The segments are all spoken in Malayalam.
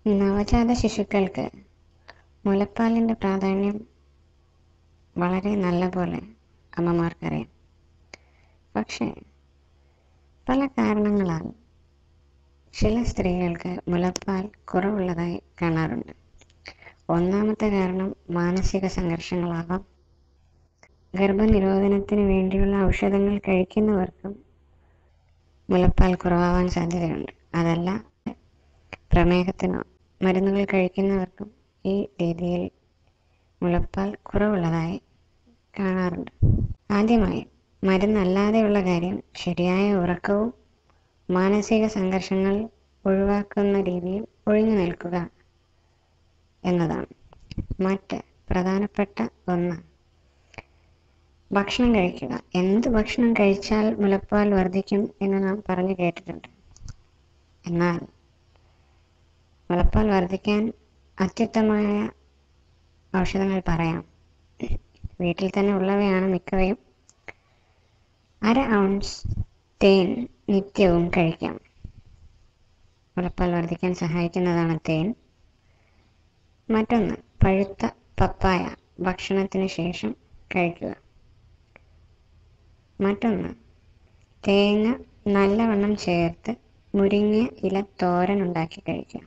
നവജാത ശിശുക്കൾക്ക് മുലപ്പാലിൻ്റെ പ്രാധാന്യം വളരെ നല്ല പോലെ അമ്മമാർക്കറിയാം പക്ഷേ പല കാരണങ്ങളാൽ ചില സ്ത്രീകൾക്ക് മുലപ്പാൽ കുറവുള്ളതായി കാണാറുണ്ട് ഒന്നാമത്തെ കാരണം മാനസിക സംഘർഷങ്ങളാവാം ഗർഭനിരോധനത്തിന് വേണ്ടിയുള്ള ഔഷധങ്ങൾ കഴിക്കുന്നവർക്കും മുലപ്പാൽ കുറവാവാൻ സാധ്യതയുണ്ട് അതല്ല പ്രമേഹത്തിനോ മരുന്നുകൾ കഴിക്കുന്നവർക്കും ഈ രീതിയിൽ മുലപ്പാൽ കുറവുള്ളതായി കാണാറുണ്ട് ആദ്യമായി മരുന്നല്ലാതെയുള്ള കാര്യം ശരിയായ ഉറക്കവും മാനസിക സംഘർഷങ്ങൾ ഒഴിവാക്കുന്ന രീതിയിൽ ഒഴിഞ്ഞു നിൽക്കുക എന്നതാണ് മറ്റ് പ്രധാനപ്പെട്ട ഒന്ന് ഭക്ഷണം കഴിക്കുക എന്ത് ഭക്ഷണം കഴിച്ചാൽ മുലപ്പാൽ വർദ്ധിക്കും എന്ന് നാം പറഞ്ഞു കേട്ടിട്ടുണ്ട് എന്നാൽ മുലപ്പാൽ വർദ്ധിക്കാൻ അത്യുത്തമമായ ഔഷധങ്ങൾ പറയാം വീട്ടിൽ തന്നെ ഉള്ളവയാണ് മിക്കവയും അര ഔൺസ് തേൻ നിത്യവും കഴിക്കാം മുലപ്പാൽ വർദ്ധിക്കാൻ സഹായിക്കുന്നതാണ് തേൻ മറ്റൊന്ന് പഴുത്ത പപ്പായ ഭക്ഷണത്തിന് ശേഷം കഴിക്കുക മറ്റൊന്ന് തേങ്ങ നല്ലവണ്ണം ചേർത്ത് മുരിങ്ങിയ ഇല തോരൻ ഉണ്ടാക്കി കഴിക്കുക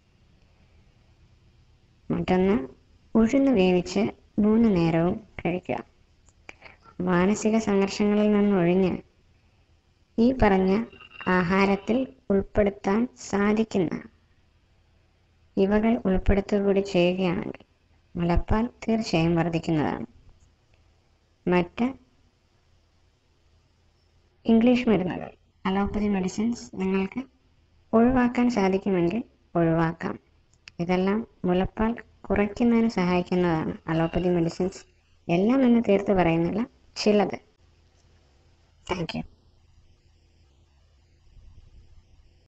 മറ്റൊന്ന് ഉഴുന്ന് വേവിച്ച് മൂന്ന് നേരവും കഴിക്കുക മാനസിക സംഘർഷങ്ങളിൽ നിന്നൊഴിഞ്ഞ് ഈ പറഞ്ഞ ആഹാരത്തിൽ ഉൾപ്പെടുത്താൻ സാധിക്കുന്ന ഇവകൾ ഉൾപ്പെടുത്തുക കൂടി ചെയ്യുകയാണെങ്കിൽ മുലപ്പാൽ തീർച്ചയായും വർദ്ധിക്കുന്നതാണ് മറ്റ് ഇംഗ്ലീഷ് മരുന്നുകൾ അലോപ്പതി മെഡിസിൻസ് നിങ്ങൾക്ക് ഒഴിവാക്കാൻ സാധിക്കുമെങ്കിൽ ഒഴിവാക്കാം ഇതെല്ലാം മുലപ്പാൽ കുറയ്ക്കുന്നതിന് സഹായിക്കുന്നതാണ് അലോപ്പതി മെഡിസിൻസ് എല്ലാം എന്ന് തീർത്ത് പറയുന്നില്ല ചിലത് താങ്ക് യു